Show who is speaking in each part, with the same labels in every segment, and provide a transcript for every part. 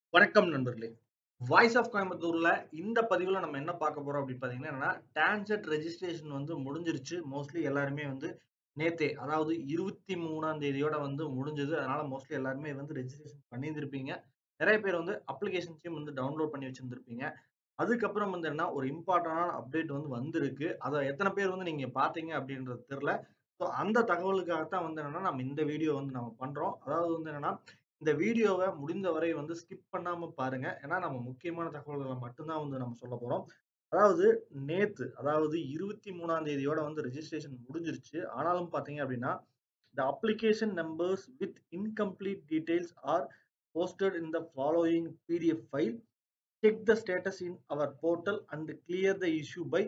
Speaker 1: வணக்கம் நண்பர்களே! Voice of கோயம்புத்தூர்ல இந்த பதிவுல நம்ம என்ன பார்க்க போறோம் அப்படின்னு பார்த்தீங்கன்னா, என்னன்னா டான்செட் ரெஜிஸ்ட்ரேஷன் வந்து முடிஞ்சிருச்சு. மோஸ்ட்லி எல்லாருமே வந்து நேத்தே அதாவது 23ஆம் தேதியோட வந்து முடிஞ்சது. அதனால மோஸ்ட்லி எல்லாருமே வந்து ரெஜிஸ்ட்ரேஷன் பண்ணியிருந்திருப்பீங்க. நெறைய பேர் வந்து அப்ளிகேஷன்ஸையும் வந்து டவுன்லோட் பண்ணி வச்சிருந்திருப்பீங்க. அதுக்கப்புறம் வந்து என்னன்னா, ஒரு இம்பார்ட்டன்டான அப்டேட் வந்து வந்திருக்கு. அத எத்தன பேர் வந்து நீங்க பார்த்தீங்க அப்படின்றது தெரியல. ஸோ அந்த தகவலுக்காக தான் வந்து என்னன்னா, நம்ம இந்த வீடியோ வந்து நம்ம பண்றோம். அதாவது வந்து என்னன்னா, இந்த வீடியோவ முடிந்தவரை வந்து ஸ்கிப் பண்ணாம பாருங்க. ஏன்னா, நம்ம முக்கியமான தகவல்கள மட்டும் தான் வந்து நம்ம சொல்லப் போறோம். அதாவது நேத்து, அதாவது 23ஆம் தேதியோட வந்து ரெஜிஸ்ட்ரேஷன் முடிஞ்சிருச்சு. ஆனாலும் பார்த்தீங்க அப்படின்னா, "the application numbers with incomplete details are posted in the following PDF file. Check the status in our portal and clear the issue by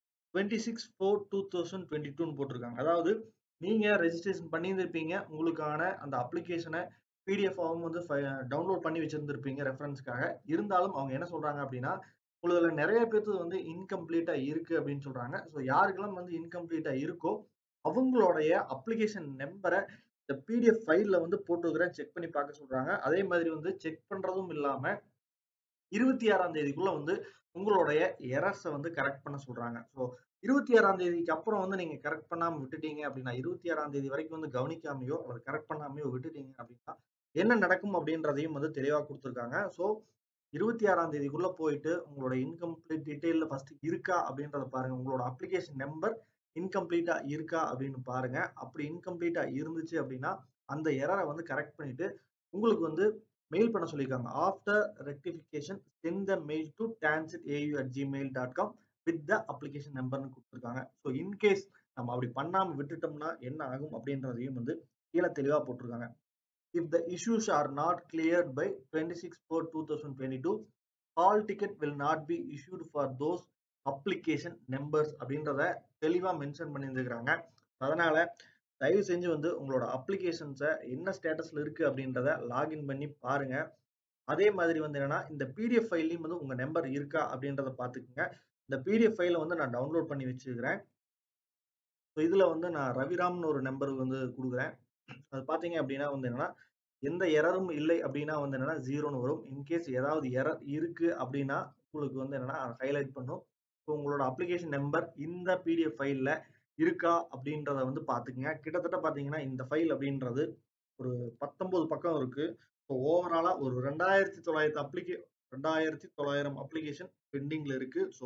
Speaker 1: 26/4/2022ன்னு போட்டிருக்காங்க. அதாவது நீங்க ரெஜிஸ்ட்ரேஷன் பண்ணியிருந்திருப்பீங்க. உங்களுக்கான அந்த அப்ளிகேஷன பிடிஎஃப்பாவும் வந்து ஃபை டவுன்லோட் பண்ணி வச்சிருந்திருப்பீங்க ரெஃபரன்ஸ்க்காக. இருந்தாலும் அவங்க என்ன சொல்றாங்க அப்படின்னா, உங்களுதுல நெறைய பேத்துது வந்து இன்கம்ப்ளீட்டா இருக்கு அப்படின்னு சொல்றாங்க. ஸோ யாருக்கெல்லாம் வந்து இன்கம்ப்ளீட்டா இருக்கோ, அவங்களுடைய அப்ளிகேஷன் நம்பர இந்த பிடிஎஃப் ஃபைல்ல வந்து போட்டிருக்கிறேன். செக் பண்ணி பார்க்க சொல்றாங்க. அதே மாதிரி வந்து செக் பண்றதும் இல்லாம 26ஆம் தேதிக்குள்ள வந்து உங்களுடைய எரர்ஸ வந்து கரெக்ட் பண்ண சொல்றாங்க. ஸோ 26ஆம் தேதிக்கு அப்புறம் வந்து நீங்க கரெக்ட் பண்ணாம விட்டுட்டீங்க அப்படின்னா, 26ஆம் தேதி வரைக்கும் வந்து கவனிக்காமயோ அல்லது கரெக்ட் பண்ணாமயோ விட்டுட்டீங்க அப்படின்னா, என்ன நடக்கும் அப்படின்றதையும் வந்து தெளிவா குடுத்திருக்காங்க. ஸோ 26ஆம் தேதிக்குள்ள போயிட்டு உங்களோட இன்கம்ப்ளீட் டீட்டெயில்ல ஃபர்ஸ்ட் இருக்கா அப்படின்றத பாருங்க. உங்களோட அப்ளிகேஷன் நம்பர் இன்கம்ப்ளீட்டா இருக்கா அப்படின்னு பாருங்க. அப்படி இன்கம்ப்ளீட்டா இருந்துச்சு அப்படின்னா, அந்த எரர வந்து கரெக்ட் பண்ணிட்டு, உங்களுக்கு வந்து மெயில் பண்ண சொல்லியிருக்காங்க. After rectification send the mail to டான்செட்.au@gmail.com வித் தி அப்ளிகேஷன் நம்பர்ன்னு குடுத்திருக்காங்க. ஸோ இன் கேஸ் நம்ம அப்படி பண்ணாம விட்டுட்டோம்னா என்ன ஆகும் அப்படின்றதையும் வந்து கீழ தெளிவா போட்டிருக்காங்க. If the issues are not cleared by 26/4/2022 hall ticket will not be issued for those application numbers அப்படின்றத தெளிவா மென்ஷன் பண்ணியிருந்திருக்காங்க. அதனால தயவு செஞ்சு வந்து உங்களோட அப்ளிகேஷன்ஸ என்ன ஸ்டேட்டஸ்ல இருக்கு அப்படின்றத லாகின் பண்ணி பாருங்க. அதே மாதிரி வந்து என்னன்னா, இந்த பிடிஎஃப் ஃபைல்லயும் வந்து உங்க நம்பர் இருக்கா அப்படின்றத பார்த்துக்கங்க. இந்த பிடிஎஃப் ஃபைல வந்து நான் டவுன்லோட் பண்ணி வச்சிருக்கிறேன். ஸோ இதுல வந்து நான் ரவிராம்னு ஒரு நம்பர் வந்து குடுக்குறேன். அது பார்த்தீங்க அப்படின்னா வந்து என்னன்னா, எந்த எரரும் இல்லை அப்படின்னா வந்து என்னன்னா 0ன்னு வரும். இன் கேஸ் ஏதாவது எரர் இருக்கு அப்படின்னா, உங்களுக்கு வந்து என்னன்னா ஹைலைட் பண்ணும். ஸோ உங்களோட அப்ளிகேஷன் நம்பர் இந்த பிடிஎஃப் ஃபைல்ல இருக்கா அப்படின்றத வந்து பார்த்துக்கங்க. கிட்டத்தட்ட பார்த்தீங்கன்னா, இந்த ஃபைல் அப்படின்றது ஒரு 19 பக்கம் இருக்கு. ஸோ ஓவராலா ஒரு 2900 அப்ளிகே 2900 அப்ளிகேஷன் பெண்டிங்ல இருக்கு. ஸோ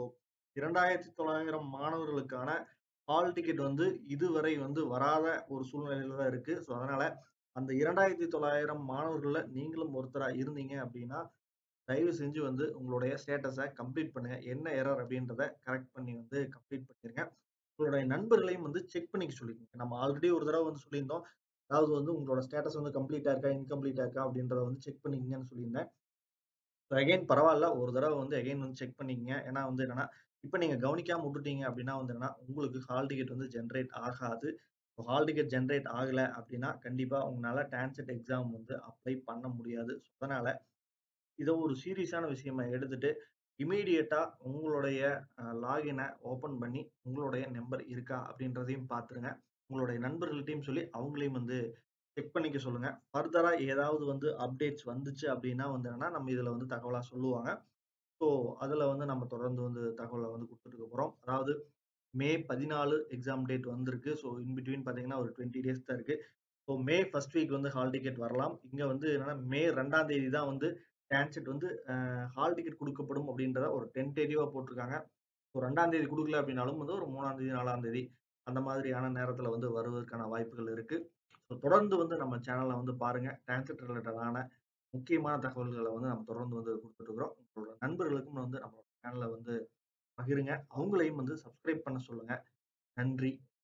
Speaker 1: 2900 மாணவர்களுக்கான ஹால் டிக்கெட் வந்து இதுவரை வந்து வராத ஒரு சூழ்நிலையில தான் இருக்கு. ஸோ அதனால அந்த 2900 மாணவர்கள்ல நீங்களும் ஒருத்தரா இருந்தீங்க அப்படின்னா, தயவு செஞ்சு வந்து உங்களுடைய ஸ்டேட்டஸ கம்ப்ளீட் பண்ணுங்க. என்ன எரர் அப்படின்றத கரெக்ட் பண்ணி வந்து கம்ப்ளீட் பண்ணிருங்க. உங்களுடைய நண்பர்களையும் வந்து செக் பண்ணிக்க சொல்லிக்கங்க. நம்ம ஆல்ரெடி ஒரு தடவ வந்து சொல்லியிருந்தோம். அதாவது வந்து உங்களோட ஸ்டேட்டஸ் வந்து கம்ப்ளீட்டா இருக்கா, இன்கம்ப்ளீட்டா இருக்கா அப்படின்றத வந்து செக் பண்ணிக்கங்கன்னு சொல்லியிருந்தேன். ஸோ அகைன் பரவால்ல. ஒரு தடவ வந்து அகைன் வந்து செக் பண்ணிக்கங்க. ஏன்னா வந்து என்னன்னா, இப்ப நீங்க கவனிக்காம விட்டுட்டீங்க அப்படின்னா வந்து என்னன்னா, உங்களுக்கு ஹால் டிக்கெட் வந்து ஜெனரேட் ஆகாது. ஹால் டிக்கெட் ஜெனரேட் ஆகல அப்படின்னா, கண்டிப்பா உங்களால டான்செட் எக்ஸாம் வந்து அப்ளை பண்ண முடியாது. ஸோ அதனால இத ஒரு சீரியஸான விஷயமா எடுத்துட்டு, இம்மீடியேட்டா உங்களுடைய அ லாகின ஓப்பன் பண்ணி, உங்களுடைய நம்பர் இருக்கா அப்படின்றதையும் பார்த்துருங்க. உங்களுடைய நண்பர்கள்ட்டயும் சொல்லி அவங்களையும் வந்து செக் பண்ணிக்க சொல்லுங்க. ஃபர்தரா ஏதாவது வந்து அப்டேட்ஸ் வந்துச்சு அப்படின்னா வந்து என்னன்னா, நம்ம இதுல வந்து தகவலா சொல்லுவாங்க. ஸோ அதுல வந்து நம்ம தொடர்ந்து வந்து தகவல வந்து குடுத்துட்டு இருக்க போறோம். அதாவது மே 14 எக்ஸாம் டேட் வந்திருக்கு. ஸோ இன் பிட்வீன் பார்த்தீங்கன்னா, ஒரு 20 டேஸ் தான் இருக்கு. ஸோ மே ஃபர்ஸ்ட் வீக் வந்து ஹால் டிக்கெட் வரலாம். இங்க வந்து என்னன்னா, மே 2ஆம் தேதி தான் வந்து டான்செட் வந்து அ ஹால் டிக்கெட் குடுக்கப்படும் அப்படின்றத ஒரு டென்டேட்டிவா போட்டிருக்காங்க. ஸோ 2ஆம் தேதி குடுக்கல அப்படின்னாலும் வந்து ஒரு 3ஆம் தேதி, 4ஆம் தேதி அந்த மாதிரியான நேரத்துல வந்து வருவதற்கான வாய்ப்புகள் இருக்கு. ஸோ தொடர்ந்து வந்து நம்ம சேனல வந்து பாருங்க. டான்செட் ரிலேட்டடான முக்கியமான தகவல்கள வந்து நம்ம தொடர்ந்து வந்து குடுத்துட்டு இருக்கிறோம். உங்களோட நண்பர்களுக்கும் வந்து நம்மளோட சேனல வந்து பகிருங்க. அவங்களையும் வந்து சப்ஸ்கிரைப் பண்ண சொல்லுங்க. நன்றி.